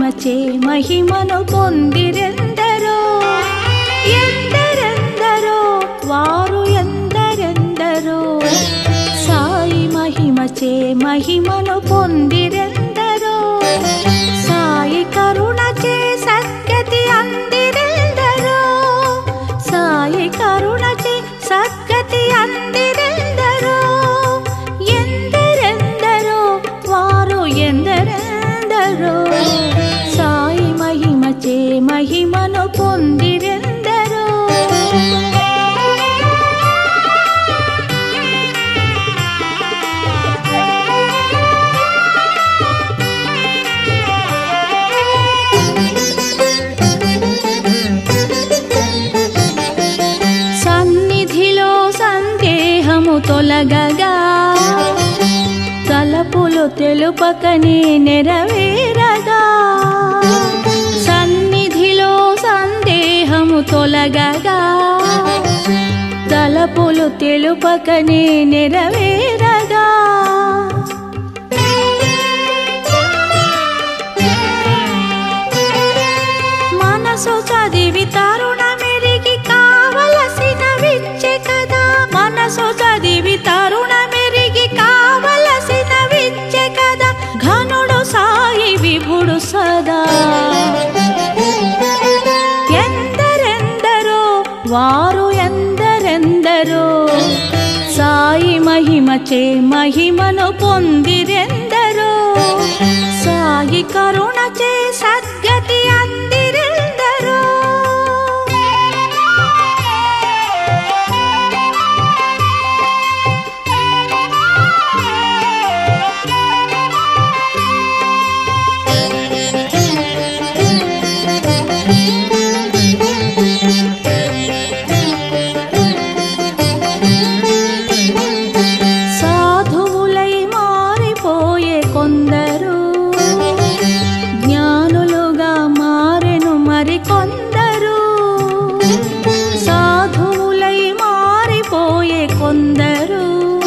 మహిమచే మహిమను పొందిరెందరో ఎందరెందరో వారు ఎందరెందరో సాయి మహిమచే మహిమను పొందిరెందరో సాయి కరుణచే సద్గతి అందిరెందరో సాయి కరుణచే సద్గతి అందిరెందరో ఎందరెందరో వారు ఎందరెందరో సాయి మహిమచే మహిమను పొందిరెందరో సన్నిధిలో సందేహము తొలగగా తలపులు తెలుపకనే నెరవేరగా సన్నిధిలో సందేహము తొలగగా తలపులు తెలుపకనే నెరవేరగా మనసు చదివి తరుణ మెరిగి కావలసిన విచ్చే కదా మనసు చదివి తరుణ మెరిగి కావలసిన విచ్చే కదా ఘనుడు సాయి విభుడు సదా ఎందరెందరో వారు ఎందరెందరో సాయి మహిమచే మహిమను పొందిరెందరో సాయి కరుణచే సద్గతి అందిరెందరో సాధువులై మారిపోయే కొందరు జ్ఞానులుగా మారెను మరి కొందరు సాధువులై మారిపోయే కొందరు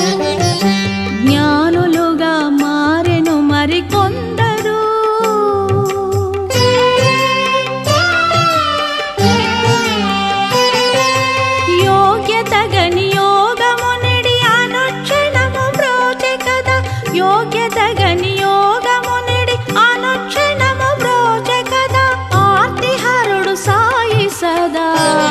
జ్ఞానులుగా మారెను మరి కొందరు యోగ్యత గని యోగమునిడి అనుక్షణము బ్రోచె కదా యోగ్యత గని యోగమునిడి అనుక్షణము బ్రోచె కదా ఆర్తిహరుడు సాయి సదా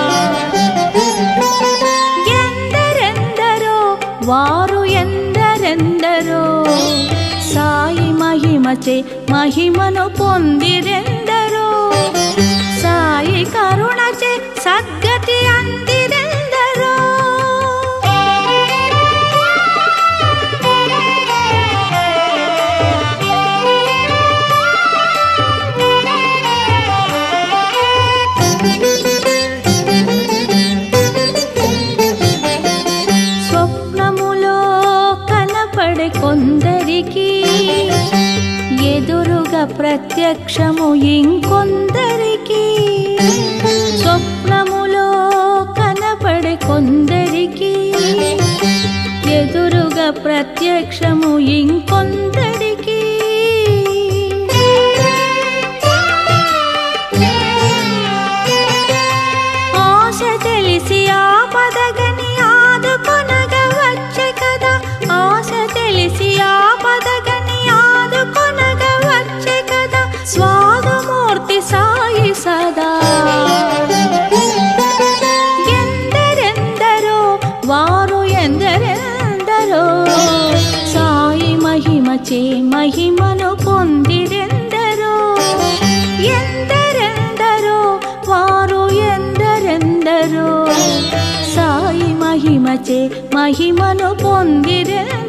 ఎందరెందరో వారు ఎందరెందరో సాయి మహిమచే మహిమను పొందిరెందరో సాయి కరుణచే సద్గతి అందిరెందరో స్వప్నములో కనపడే కొందరికి ఎదురుగా ప్రత్యక్షము ఇంకొందరికి స్వప్నములో కనపడే కొందరికి ఎదురుగా ప్రత్యక్షము ఇంకొందరికి ఆశ తెలిసి ఆపదగని ఆదుకొనగ వచ్చే కదా ఆశ తెలిసి ఆపదగని ఆదుకొనగ వచ్చే కదా స్వాగమూర్తి సాయి సదా ఎందరెందరో వారు ఎందరెందరో సాయి మహిమచే మహిమను పొందిరెందరో ఎందరెందరో వారు ఎందరెందరో సాయి మహిమచే మహిమను పొందిరెందరో